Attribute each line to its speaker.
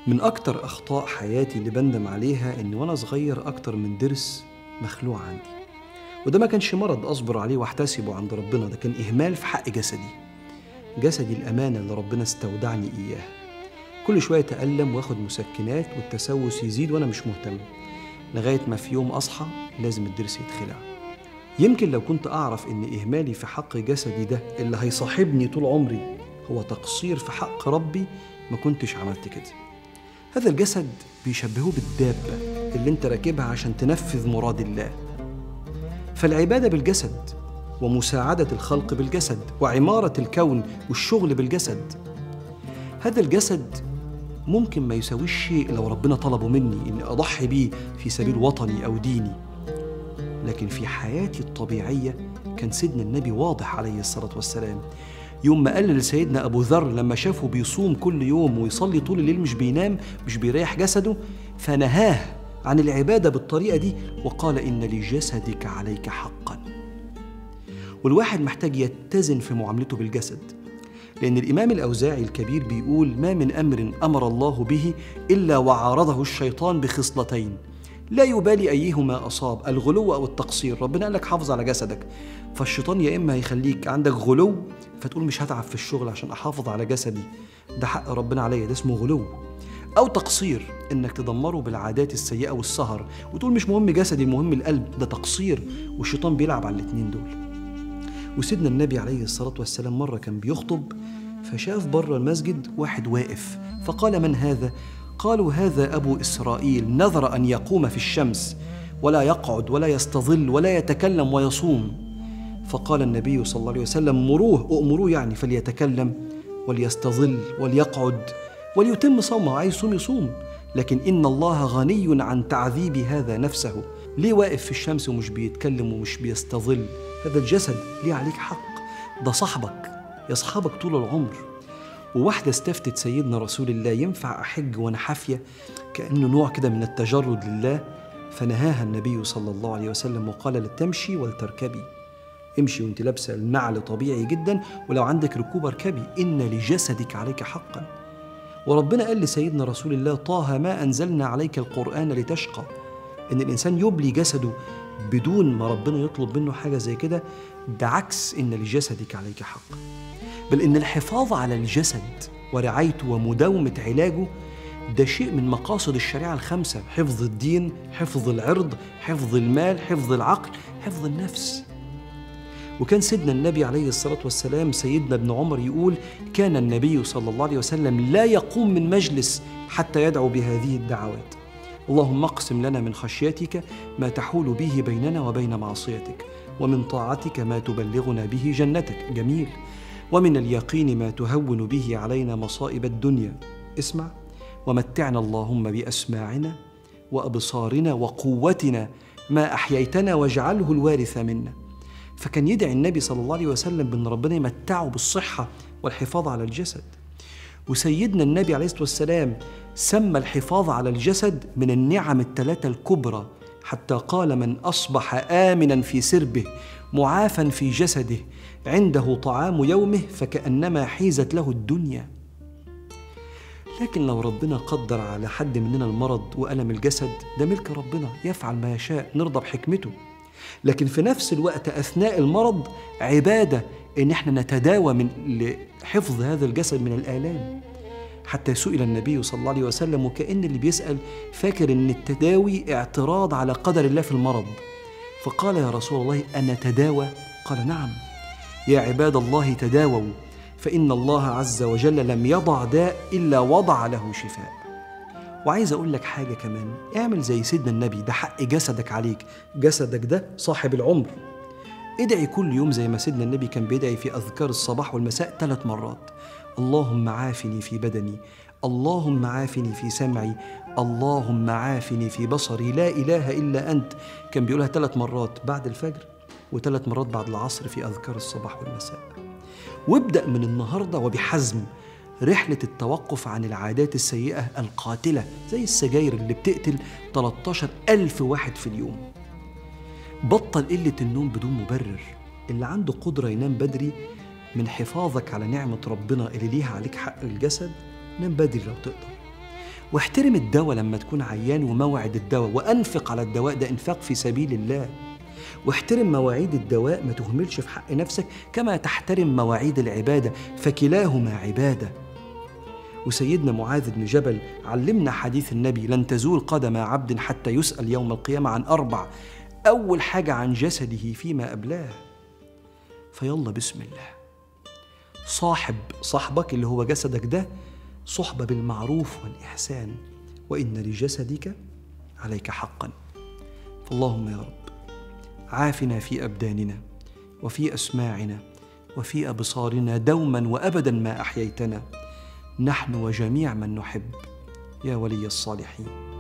Speaker 1: من أكتر أخطاء حياتي اللي بندم عليها إن وأنا صغير أكتر من درس مخلوع عندي وده ما كانش مرض أصبر عليه واحتسبه عند ربنا ده كان إهمال في حق جسدي جسدي الأمانة اللي ربنا استودعني إياها كل شوية أتألم وآخد مسكنات والتسوس يزيد وأنا مش مهتم لغاية ما في يوم أصحى لازم الضرس يتخلع يمكن لو كنت أعرف إن إهمالي في حق جسدي ده اللي هيصاحبني طول عمري هو تقصير في حق ربي ما كنتش عملت كده هذا الجسد بيشبهوه بالدابة اللي انت راكبها عشان تنفذ مراد الله فالعبادة بالجسد ومساعدة الخلق بالجسد وعمارة الكون والشغل بالجسد هذا الجسد ممكن ما يساويش شيء لو ربنا طلبه مني اني اضحي بيه في سبيل وطني او ديني لكن في حياتي الطبيعيه كان سيدنا النبي واضح عليه الصلاه والسلام يوم ما قال لسيدنا ابو ذر لما شافه بيصوم كل يوم ويصلي طول الليل مش بينام مش بيريح جسده فنهاه عن العباده بالطريقه دي وقال ان لجسدك عليك حقا والواحد محتاج يتزن في معاملته بالجسد لأن الإمام الأوزاعي الكبير بيقول ما من أمر أمر الله به إلا وعارضه الشيطان بخصلتين لا يبالي أيهما أصاب الغلو أو التقصير ربنا قال لك حافظ على جسدك فالشيطان يا إما هيخليك عندك غلو فتقول مش هتعب في الشغل عشان أحافظ على جسدي ده حق ربنا عليا ده اسمه غلو أو تقصير إنك تدمره بالعادات السيئة والسهر وتقول مش مهم جسدي المهم القلب ده تقصير والشيطان بيلعب على الاتنين دول وسيدنا النبي عليه الصلاة والسلام مرة كان بيخطب فشاف بره المسجد واحد واقف فقال من هذا؟ قالوا هذا أبو إسرائيل نذر أن يقوم في الشمس ولا يقعد ولا يستظل ولا يتكلم ويصوم فقال النبي صلى الله عليه وسلم مروه أؤمروه يعني فليتكلم وليستظل وليقعد وليتم صومه عايز يصوم يصوم لكن إن الله غني عن تعذيب هذا نفسه ليه واقف في الشمس ومش بيتكلم ومش بيستظل هذا الجسد ليه عليك حق ده صاحبك يصحبك طول العمر وواحدة استفتت سيدنا رسول الله ينفع أحج وأنا حافية كأنه نوع كده من التجرد لله فنهاها النبي صلى الله عليه وسلم وقال لتمشي ولتركبي امشي وانت لابسه النعل طبيعي جدا ولو عندك ركوب اركبي ان لجسدك عليك حقا وربنا قال لسيدنا رسول الله طه ما انزلنا عليك القران لتشقى ان الانسان يبلي جسده بدون ما ربنا يطلب منه حاجه زي كده ده عكس ان لجسدك عليك حق بل ان الحفاظ على الجسد ورعايته ومداومه علاجه ده شيء من مقاصد الشريعه الخمسه حفظ الدين حفظ العرض حفظ المال حفظ العقل حفظ النفس وكان سيدنا النبي عليه الصلاة والسلام سيدنا ابن عمر يقول كان النبي صلى الله عليه وسلم لا يقوم من مجلس حتى يدعو بهذه الدعوات اللهم اقسم لنا من خشيتك ما تحول به بيننا وبين معصيتك ومن طاعتك ما تبلغنا به جنتك جميل ومن اليقين ما تهون به علينا مصائب الدنيا اسمع ومتعنا اللهم باسماعنا وابصارنا وقوتنا ما احييتنا واجعله الوارث منا فكان يدعي النبي صلى الله عليه وسلم بان ربنا يمتعه بالصحه والحفاظ على الجسد وسيدنا النبي عليه الصلاه والسلام سمى الحفاظ على الجسد من النعم الثلاثه الكبرى حتى قال من اصبح امنا في سربه معافا في جسده عنده طعام يومه فكانما حيزت له الدنيا لكن لو ربنا قدر على حد مننا المرض والم الجسد ده ملك ربنا يفعل ما يشاء نرضى بحكمته لكن في نفس الوقت اثناء المرض عباده ان احنا نتداوى من لحفظ هذا الجسد من الالام حتى سئل النبي صلى الله عليه وسلم وكأن اللي بيسأل فاكر ان التداوي اعتراض على قدر الله في المرض فقال يا رسول الله أنا تداوى قال نعم يا عباد الله تداووا فإن الله عز وجل لم يضع داء إلا وضع له شفاء وعايز أقول لك حاجة كمان اعمل زي سيدنا النبي ده حق جسدك عليك جسدك ده صاحب العمر ادعي كل يوم زي ما سيدنا النبي كان بيدعي في أذكار الصباح والمساء ثلاث مرات اللهم عافني في بدني اللهم عافني في سمعي اللهم عافني في بصري لا إله إلا أنت كان بيقولها ثلاث مرات بعد الفجر وثلاث مرات بعد العصر في أذكار الصباح والمساء وابدأ من النهاردة وبحزم رحلة التوقف عن العادات السيئة القاتلة زي السجاير اللي بتقتل 13 ألف واحد في اليوم بطل قلة النوم بدون مبرر اللي عنده قدرة ينام بدري من حفاظك على نعمة ربنا اللي ليها عليك حق الجسد نام بدري لو تقدر واحترم الدواء لما تكون عيان وموعد الدواء وأنفق على الدواء ده إنفاق في سبيل الله واحترم مواعيد الدواء ما تهملش في حق نفسك كما تحترم مواعيد العبادة فكلاهما عبادة وسيدنا معاذ بن جبل علمنا حديث النبي لن تزول قدم عبد حتى يسأل يوم القيامة عن أربع أول حاجة عن جسده فيما أبلاه فيلا بسم الله صاحب صاحبك اللي هو جسدك ده صحبة بالمعروف والإحسان وإن لجسدك عليك حقا فاللهم يا رب عافنا في أبداننا وفي أسماعنا وفي أبصارنا دوما وأبدا ما أحييتنا نحن وجميع من نحب يا ولي الصالحين